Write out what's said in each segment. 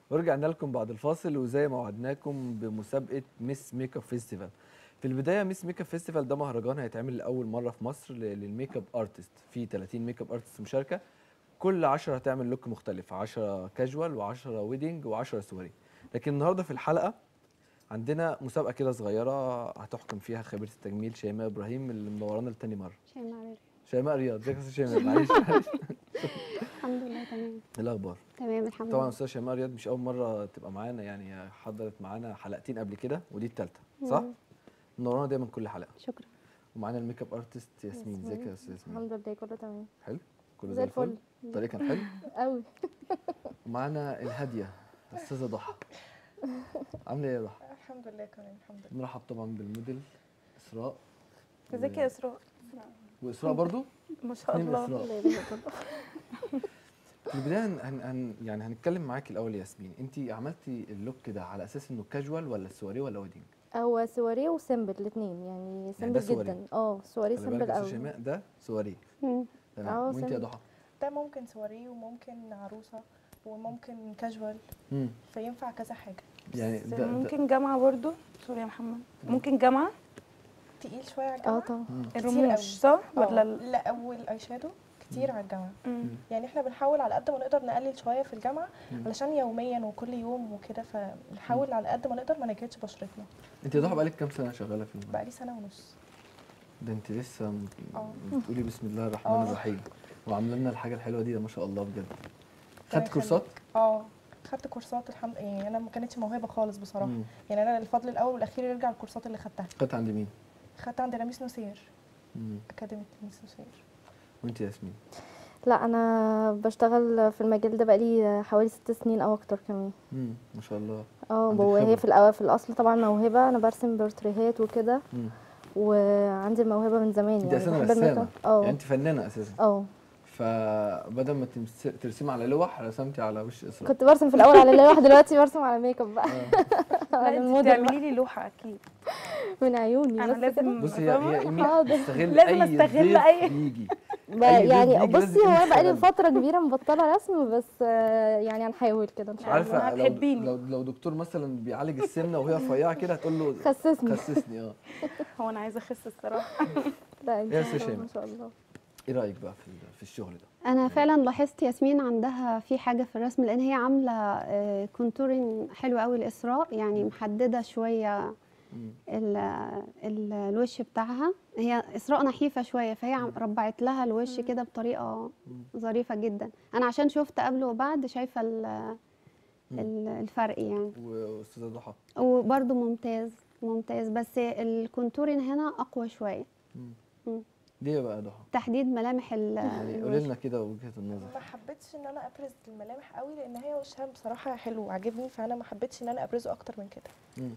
ورجعنا لكم بعد الفاصل وزي ما وعدناكم بمسابقه ميس ميك اب فيستيفال في البدايه ميس ميك اب فيستيفال ده مهرجان هيتعمل لاول مره في مصر ل- للميك اب ارتست في 30 ميك اب ارتست مشاركه كل 10 هتعمل لوك مختلف 10 كاجوال و10 ويدنج و10 سواري لكن النهارده في الحلقه عندنا مسابقه كده صغيره هتحكم فيها خبيره التجميل شيماء ابراهيم اللي منورانا لتاني مره شيماء عريري شيماء رياض ازيك يا استاذ شيماء معلش معلش. الحمد لله تمام ايه الاخبار تمام الحمد طبعا لله استاذ شيماء رياض مش اول مره تبقى معانا يعني حضرت معانا حلقتين قبل كده ودي الثالثه صح مم. منورانا دايما كل حلقه شكرا ومعانا الميك اب ارتست ياسمين ازيك يا استاذ ياسمين الحمد لله كله تمام حلو كله زي الفل الطريق كان حلو قوي ومعانا الهاديه استاذه ضحى عامله ايه يا ضحى الحمد لله كمان الحمد لله نرحب طبعا بالموديل اسراء ازيك يا اسراء واسراء برضو ما شاء اتنين الله اسراء لا إله إلا الله. في البدايه هن هن هن يعني هنتكلم معاكي الاول يا ياسمين انت عملتي اللوك ده على اساس انه كاجوال ولا سواري ولا ويدنج هو سواريه وسيمبل الاثنين يعني ده سيمبل سواريه. جدا اه سواريه خلي بالك سيمبل يا استاذ قوي شيماء ده سواري مم. تمام اه، وانت يا سيمبل. ضحى ده ممكن سواريه وممكن عروسه وممكن كاجوال مم. فينفع كذا حاجه يعني بس ده, ده ممكن جامعه برضو سوري يا محمد ممكن جامعه تقيل شويه على اه الجامعه طبعا مم. الرموش قوي. صح آه، ولا ال- لا اول اي شادو كتير على الجامعه مم. يعني احنا بنحاول على قد ما نقدر نقلل شويه في الجامعه مم. علشان يوميا وكل يوم وكده فنحاول على قد ما نقدر ما نجهدش بشرتنا انت يا ضحى بقالك كام سنه شغاله في المجال بقالي سنه ونص ده انت لسه م- اه. بتقولي بسم الله الرحمن اه. الرحيم وعامله لنا الحاجه الحلوه دي ده ما شاء الله بجد ربنا خدت كورسات اه خدت كورسات الحمد يعني انا ما كانتش موهبه خالص بصراحه مم. يعني انا الفضل الاول والاخير يرجع الكورسات اللي خدتها خدت عند مين خدت عند رميس نصير مم. اكاديميه رميس نصير وانت يا ياسمين لا انا بشتغل في المجال ده بقالي حوالي ست سنين او اكتر كمان مم. ما شاء الله اه عندك وهي خبرة. في الاول في الاصل طبعا موهبه انا برسم بورتريهات وكده مم. وعندي الموهبه من زمان انت يعني اساسا بحب الميك رسامه اب. يعني اه انت فنانه اساسا اه فبدل ما تمس- ترسمي على لوح رسمتي على وش اسراء كنت برسم في الاول على اللوح دلوقتي برسم على ميك اب بقى آه. على لا انت الموديل بقى. تعملي لي لوحه اكيد من عيوني انا بس لازم بصي هي فاهمة؟ هي ايمي حاضر. تستغل لازم اي استغل ضيف أي- يجي ب- أي ضيف يعني بيجي بصي لازم هو بقالي يشتغل. فترة كبيرة مبطلة رسم بس آه، يعني هنحاول كده ان شاء الله عارفه لو هتحبيني. لو لو دكتور مثلا بيعالج السمنه وهي رفيعه كده هتقول له خسسني خسسني اه هو انا عايزه اخس الصراحه لا ان يا شاء أستاذ الله شيماء. ما شاء الله ايه رايك بقى في ال- في الشغل ده انا فعلا لاحظت ياسمين عندها في حاجه في الرسم لان هي عامله كونتورين حلو قوي لاسراء يعني محدده شويه مم. ال ال الوش بتاعها هي اسراء نحيفه شويه فهي عم- ربعت لها الوش كده بطريقه مم. ظريفه جدا انا عشان شفت قبل وبعد شايفه ال- مم. ال- الفرق يعني واستاذه ضحى وبرده ممتاز ممتاز بس الكونتورين هنا اقوى شويه مم. مم. ليه بقى يا ضحى تحديد ملامح ال- يعني قولي لنا كده وجهه النظر ما حبيتش ان انا ابرز الملامح قوي لان هي وشها بصراحه حلو وعجبني فانا ما حبيتش ان انا ابرزه اكتر من كده مم.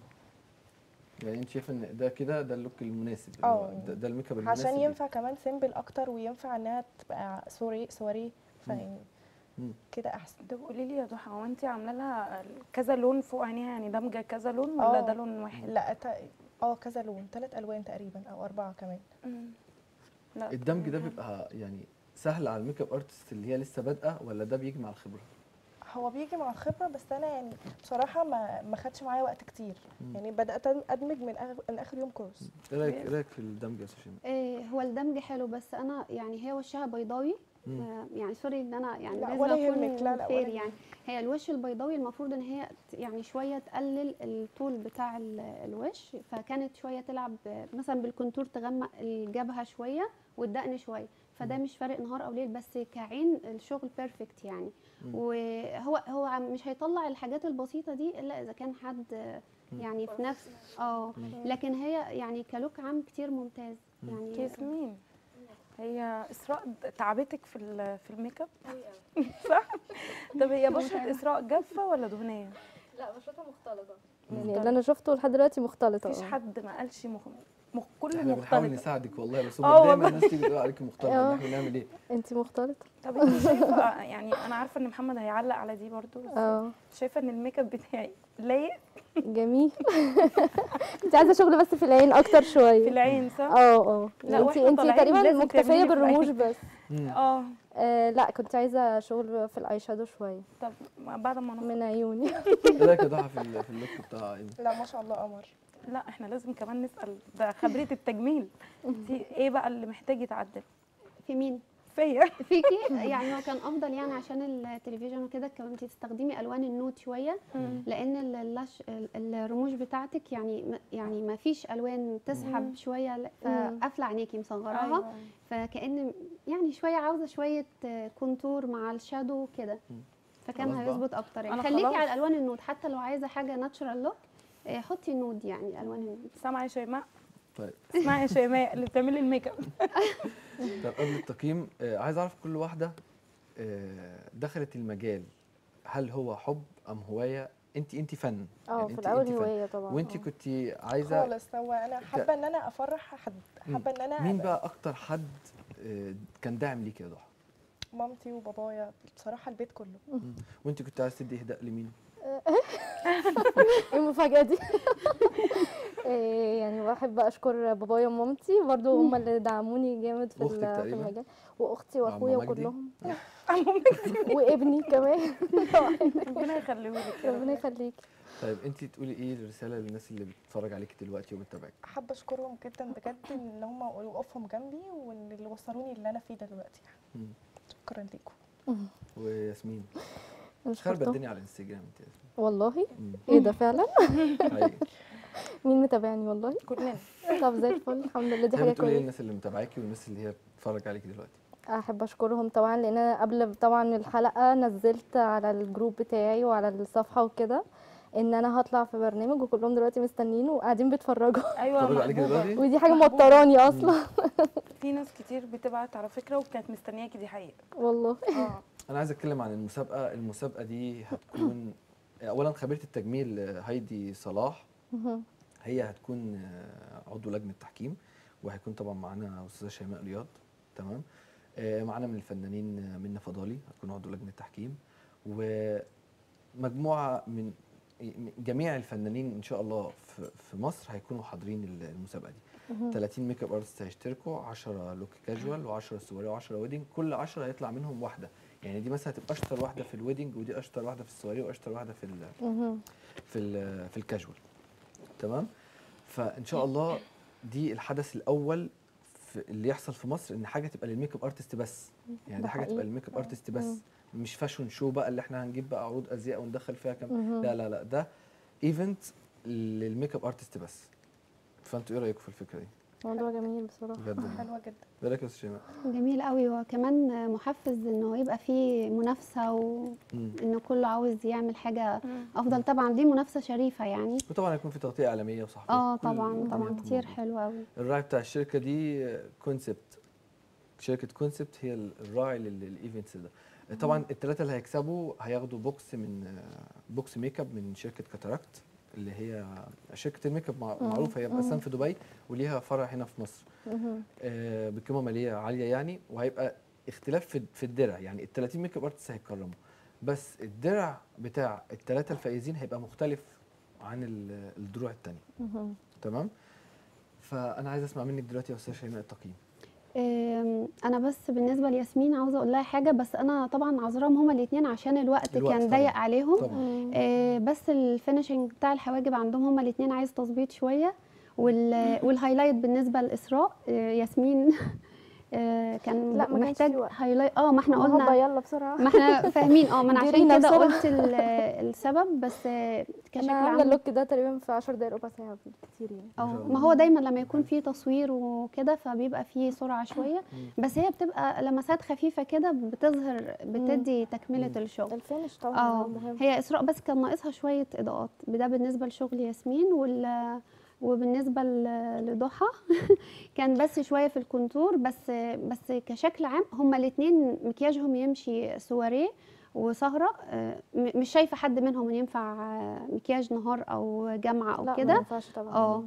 يعني انت شايفه ان ده كده ده اللوك المناسب اللي اه. هو ده, ده الميك اب المناسب عشان ليه. ينفع كمان سيمبل اكتر وينفع انها تبقى سوري سواري فيعني مم. كده احسن طب قولي لي يا ضحى هو انت عامله لها كذا لون فوق عينيها يعني دمجه كذا لون ولا اه. ده لون واحد لا تا- اه كذا لون ثلاث الوان تقريبا او اربعه كمان مم. لا الدمج ده مم. بيبقى يعني سهل على الميك اب ارتست اللي هي لسه بادئه ولا ده بيجي مع الخبره هو بيجي مع الخبره بس انا يعني بصراحه ما ما خدش معايا وقت كتير مم. يعني بدات ادمج من آخر, من اخر يوم كورس ايه رايك ايه رايك في الدمج يا استاذ شيماء إيه هو الدمج حلو بس انا يعني هي وشها بيضاوي مم. آه، يعني سوري ان انا يعني لا، لازم ولا اكون يهمك، لا، لا، فير ولا يعني هي الوش البيضاوي المفروض ان هي ت- يعني شويه تقلل الطول بتاع ال- الوش فكانت شويه تلعب آه، مثلا بالكونتور تغمق الجبهه شويه والدقن شويه فده مش فارق نهار او ليل بس كعين الشغل بيرفكت يعني مم. وهو هو عم- مش هيطلع الحاجات البسيطه دي الا اذا كان حد آه، يعني في نفس اه لكن هي يعني كلوك عام كتير ممتاز يعني ياسمين هي اسراء تعبتك في ال- في الميك اب صح طب هي بشره اسراء جافه ولا دهنيه لا بشرتها مختلطة يعني اللي انا شفته لحد دلوقتي مختلطة مفيش اه. حد ما قالش مخ... مخ... كله احنا بنحاول مختلط نساعدك والله بس اه هو دايما والله. الناس تيجي تقول عليك مختلط اه. احنا نعمل ايه انتي مختلطة طب انت شايفه يعني انا عارفه ان محمد هيعلق على دي برضو بس اه شايفه ان الميك اب بتاعي لايق جميل انت عايزة شغل بس في العين اكتر في شوية العين صح اه اه لا، انتي واحنا انتي طالعين تقريبا لازم مكتفية تعملي في بالرموش بس مم. اه آه لا كنت عايزه شغل في الاي شادو شويه طب بعد ما نخرج من عيوني ايه رايك يا ضحى في ال- في اللوك بتاع ايمي لا ما شاء الله قمر لا احنا لازم كمان نسال ده خبريه التجميل انتي ايه بقى اللي محتاج يتعدل في مين فيا فيكي يعني هو كان افضل يعني عشان التلفزيون وكده كنت تستخدمي الوان النوت شويه لان ال- اللاش ال- الرموش بتاعتك يعني م- يعني ما فيش الوان تسحب مم. شويه ل- مم. فقافله عينيكي مصغراها أيوة. فكأن يعني شويه عاوزه شويه آه، كونتور مع الشادو كده مم. فكان خلاص بقى. هيظبط اكتر يعني أنا خليكي خلاص. على الالوان النود حتى لو عايزه حاجه ناتشورال لوك حطي نود يعني الوان النود سامعه يا شيماء طيب اسمعي يا شيماء اللي بتعملي الميك اب طب قبل التقييم آه عايز اعرف كل واحده آه دخلت المجال هل هو حب ام هوايه انت انت فن اه يعني في انت- الاول انت فن. هوايه طبعا وانت آه. كنت عايزه خالص هو انا حابه ان انا افرح حد مم. حابه ان انا مين أبقى- بقى اكتر حد آه كان داعم ليك يا ضحى مامتي وبابايا بصراحه البيت كله وانت كنت عايز تدي اهداء لمين ايه المفاجاه دي إيه يعني بحب اشكر بابايا ومامتي برضو هم اللي دعموني جامد في وأختك ال- في تقريباً؟ المجال واختي مع واخويا ماما مجدي؟ وكلهم وابني كمان ربنا يخليهولك يا ربنا رب. يخليك طيب انت تقولي ايه الرساله للناس اللي بتتفرج عليك دلوقتي وبتتابعك حابه اشكرهم جدا بجد ان هم وقفهم جنبي وان اللي وصلوني اللي انا فيه دلوقتي مم. شكرا ليكم وياسمين مش خربة شرطة. الدنيا على الانستجرام انت يا ياسمين والله مم. ايه ده فعلا حقيقي. مين متابعني والله كلنا طب زي الفل الحمد لله دي تحبي حاجه تقولي ايه كويسه للناس اللي متابعاكي والناس اللي هي بتتفرج عليك دلوقتي احب اشكرهم طبعا لان انا قبل طبعا الحلقه نزلت على الجروب بتاعي وعلى الصفحه وكده ان انا هطلع في برنامج وكلهم دلوقتي مستنيين وقاعدين بيتفرجوا ايوه بيتفرجوا عليكي محبوبة. دلوقتي ودي حاجه موتراني اصلا في ناس كتير بتبعت على فكره وكانت مستنياكي دي حقيقه والله اه انا عايز اتكلم عن المسابقه المسابقه دي هتكون اولا خبيره التجميل آه، هايدي صلاح مهم. هي هتكون آه، عضو لجنه تحكيم وهيكون طبعا معانا استاذه شيماء رياض تمام آه، معانا من الفنانين آه، منى فضالي هتكون عضو لجنه تحكيم ومجموعه من جميع الفنانين ان شاء الله في في مصر هيكونوا حاضرين ال- المسابقه دي مهم. 30 ميك اب ارتست هيشتركوا 10 لوك كاجوال و10 سواري و10 ويدنج كل 10 هيطلع منهم واحده يعني دي مثلا هتبقى اشطر واحده في الويدنج ودي اشطر واحده في السواري واشطر واحده في ال مهم. في ال في الكاجوال تمام فان شاء الله دي الحدث الاول في اللي يحصل في مصر ان حاجه تبقى للميك اب ارتست بس يعني ده دي حاجه حقيقي. تبقى للميك اب ارتست بس مش فاشون شو بقى اللي احنا هنجيب بقى عروض ازياء وندخل فيها كام مهم. لا لا لا ده ايفنت للميك اب ارتست بس فانتوا ايه رايكم في الفكره دي موضوع جميل بصراحه بجد والله. حلوه جدا ايه رايك يا استاذ شيماء جميل قوي وكمان محفز انه يبقى فيه منافسه مم. وانه كله عاوز يعمل حاجه مم. افضل طبعا دي منافسه شريفه يعني وطبعا هيكون في تغطيه اعلاميه وصحفيه اه كل طبعا الدنيا طبعا هتكون كتير موجودة. حلو قوي الراعي بتاع الشركه دي كونسبت شركه كونسبت هي الراعي للايفنتس ده طبعا الثلاثه اللي هيكسبوا هياخدوا بوكس من بوكس ميك اب من شركه كاتاراكت اللي هي شركه الميك اب مع- مم. معروفه هي مم. اصلا في دبي وليها فرع هنا في مصر مهم. آه، بقيمه ماليه عاليه يعني وهيبقى اختلاف في في الدرع يعني ال 30 ميك اب ارتست هيتكرموا بس الدرع بتاع الثلاثه الفائزين هيبقى مختلف عن ال- الدروع الثانيه مهم. تمام فانا عايز اسمع منك دلوقتي يا استاذ شيماء التقييم أم، انا بس بالنسبه لياسمين عاوزه اقول لها حاجه بس انا طبعا عذراهم هما الاثنين عشان الوقت, الوقت كان طبعاً. ضيق عليهم طبعا مم. آه، بس الفينشنج بتاع الحواجب عندهم هما الاثنين عايز تظبيط شويه وال والهايلايت بالنسبه لاسراء آه، ياسمين آه، كان لا، ما كانش محتاج في وقت. هايلايت اه ما احنا هوبا قلنا يلا بسرعه ما احنا فاهمين اه ما انا عشان جرينا كده بسرعة. قلت ال- السبب بس آه، كشكل انا عامله عام اللوك ده تقريبا في 10 دقايق ربع ساعه كتير يعني ما اه شاء ما هو دايما لما يكون في تصوير وكده فبيبقى فيه سرعه شويه مم. بس هي بتبقى لمسات خفيفه كده بتظهر بتدي تكمله مم. الشغل الفينش طبعا اه هو مهم هي اسراء بس كان ناقصها شويه اضاءات ده بالنسبه لشغل ياسمين وال وبالنسبه ل- لضحى كان بس شويه في الكونتور بس بس كشكل عام هما الاثنين مكياجهم يمشي سواريه وسهره آه، م- مش شايفه حد منهم إن ينفع آه، مكياج نهار او جامعه او لا ما كده ينفعش طبعا اه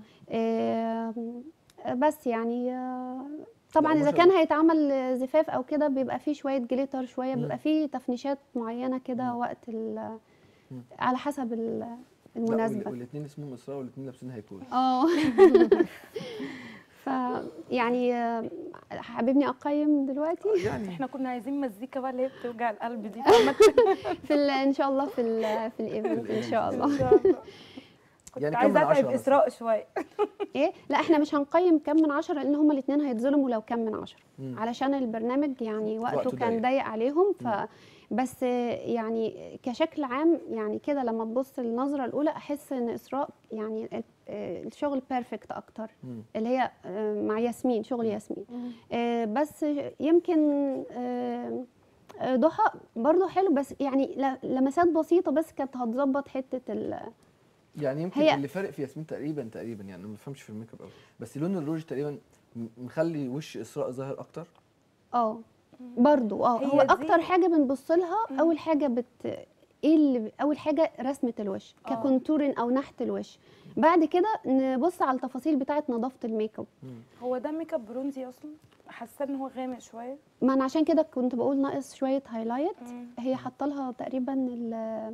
آم، بس يعني آه، طبعا لا، ما اذا شاء كان الله. هيتعمل زفاف او كده بيبقى فيه شويه جليتر شويه مم. بيبقى فيه تفنيشات معينه كده مم. وقت ال- مم. على حسب ال- المناسبه والاثنين اسمهم اسراء والاثنين لابسين هيكول اه ف يعني آه، حاببني اقيم دلوقتي يعني احنا كنا عايزين مزيكا بقى اللي هي بتوجع القلب دي فاهمة؟ في ال- ان شاء الله في ال في الايفنت ان شاء الله إن شاء الله. كنت يعني كم عايزه من اتعب عشرة مثلا؟ اسراء شويه ايه لا احنا مش هنقيم كم من عشرة لان هما الاثنين هيتظلموا لو كم من عشرة مم. علشان البرنامج يعني وقته, وقته كان ضيق. ضيق عليهم ف مم. بس يعني كشكل عام يعني كده لما تبص النظره الاولى احس ان اسراء يعني ال- آه، الشغل بيرفكت اكتر مم. اللي هي آه، مع ياسمين شغل ياسمين آه، بس يمكن آه، آه، ضحى برضه حلو بس يعني ل- لمسات بسيطه بس كانت هتظبط حته ال يعني يمكن هي- اللي فارق في ياسمين تقريبا تقريبا يعني أنا ما بفهمش في الميك اب قوي بس لون الروج تقريبا م- مخلي وش اسراء ظاهر اكتر اه برضو اه هي هو دي- اكتر حاجه بنبص لها مم. اول حاجه بت ايه اللي اول حاجه رسمه الوش آه. ككونتورين او نحت الوش بعد كده نبص على التفاصيل بتاعه نظافه الميك اب مم. هو ده ميك اب برونزي اصلا حاسه ان هو غامق شويه ما انا عشان كده كنت بقول ناقص شويه هايلايت هي حاطه لها تقريبا ال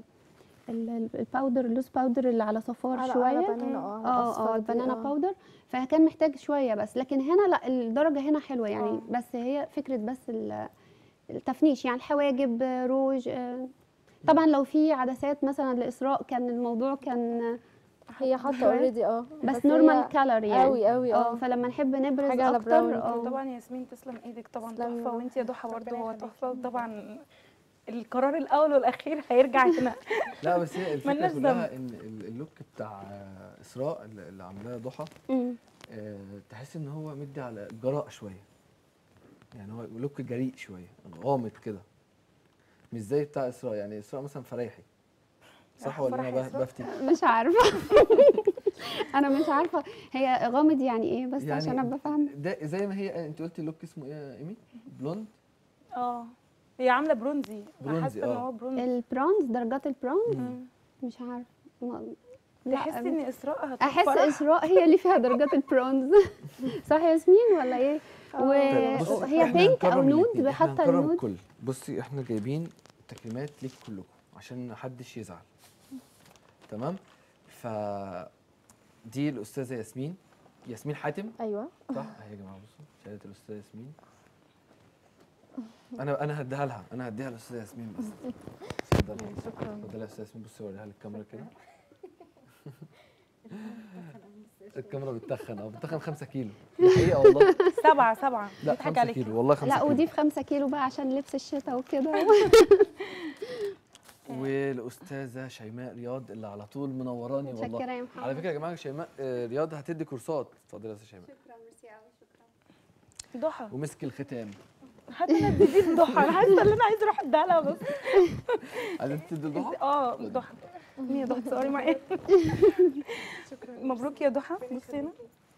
ال- ال- الباودر اللوز باودر اللي على صفار على شويه على بنانا اه اه الأصفر اه دي، البنانا آه. باودر فكان محتاج شويه بس لكن هنا لا الدرجه هنا حلوه يعني آه. بس هي فكره بس ال- التفنيش يعني الحواجب آه، روج آه. طبعا لو في عدسات مثلا لاسراء كان الموضوع كان هي حاطه شوية. اوريدي اه بس نورمال كالر يعني قوي قوي اه اه فلما نحب نبرز حاجة على اكتر براون اه طبعا ياسمين تسلم ايدك طبعا تسلمي تحفه يا وانت يا ضحى برضه ربنا هو يخليكي. تحفه طبعا القرار الاول والاخير هيرجع هنا لا بس هي الفكره ملناش كلها ان ال- اللوك بتاع آه، اسراء اللي اللي عاملاه ضحى أمم. آه، تحس ان هو مدي على جراء شويه يعني هو لوك جريء شويه غامض كده مش زي بتاع اسراء يعني اسراء مثلا فريحي صح ولا فرح انا يا بف- إسراء؟ بفتي مش عارفه انا مش عارفه هي غامض يعني ايه بس يعني عشان ابقى فاهمه ده زي ما هي انت قلتي اللوك اسمه ايه يا ايمي بلوند اه هي عامله برونزي برونزي، حاسه ان آه. هو برونزي البرونز درجات البرونز مم. مش عارفه ما- لا، تحسي ان اسراء هتروح احس فرح؟ اسراء هي اللي فيها درجات البرونز صح يا ياسمين ولا ايه طيب و- بصي، وهي إحنا بينك او هنكرم نود الاتنين، إحنا بحاطه هنكرم النود الكل بصي احنا جايبين تكريمات ليك كلكم عشان محدش يزعل تمام ف دي الاستاذه ياسمين ياسمين حاتم ايوه صح اهي يا جماعه بصوا شهاده الاستاذه ياسمين انا انا هديها لها انا هديها للاستاذه ياسمين بس اتفضلي شكرا اتفضلي يا استاذه ياسمين بصي وريها للكاميرا كده الكاميرا بتتخن اه بتتخن 5 كيلو دي حقيقه والله سبعه سبعه لا بيضحك 5 عليك كيلو والله 5 لا كيلو ودي في 5 كيلو بقى عشان لبس الشتاء وكده والاستاذه شيماء رياض اللي على طول منوراني والله متشكره يا محمد على فكره يا جماعه شيماء آه، رياض هتدي كورسات اتفضلي يا استاذه شيماء شكرا ميرسي قوي شكرا ضحى ومسك الختام حتى انا اديتي ضحى انا حاسه ان انا عايزه اروح اديها لها بس عايزه تدي الضحى اه ضحى مين يا ضحى تصوري معايا مبروك يا ضحى بصي هنا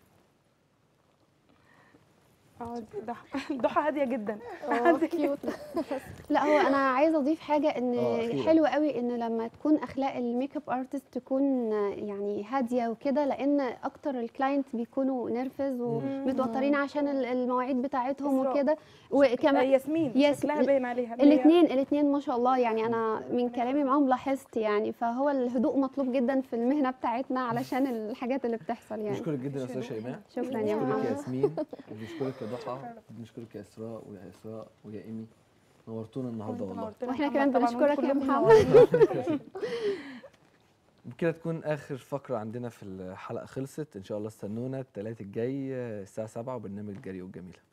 اه دي ضحى ضحى هاديه جدا اه كيوت لا هو انا عايزه اضيف حاجه ان آه، أخيراً. حلو قوي ان لما تكون اخلاق الميك اب ارتست تكون يعني هاديه وكده لان اكتر الكلاينت بيكونوا نرفز ومتوترين عشان ال- المواعيد بتاعتهم إسراء. وكده وكمان ياسمين ياس- شكلها باين عليها الاثنين الاثنين ما شاء الله يعني انا من كلامي معاهم لاحظت يعني فهو الهدوء مطلوب جدا في المهنه بتاعتنا علشان الحاجات اللي بتحصل يعني بشكرك جدا يا استاذه شيماء شكرا يا بشكرك يا محمد ياسمين وبشكرك يا ضحى وبنشكرك يا اسراء ويا اسراء ويا ايمي نورتونا النهارده والله واحنا كمان بنشكرك يا محمد بكده تكون اخر فقره عندنا في الحلقه خلصت ان شاء الله استنونا الثلاث الجاي الساعه 7 وبرنامج جري والجميله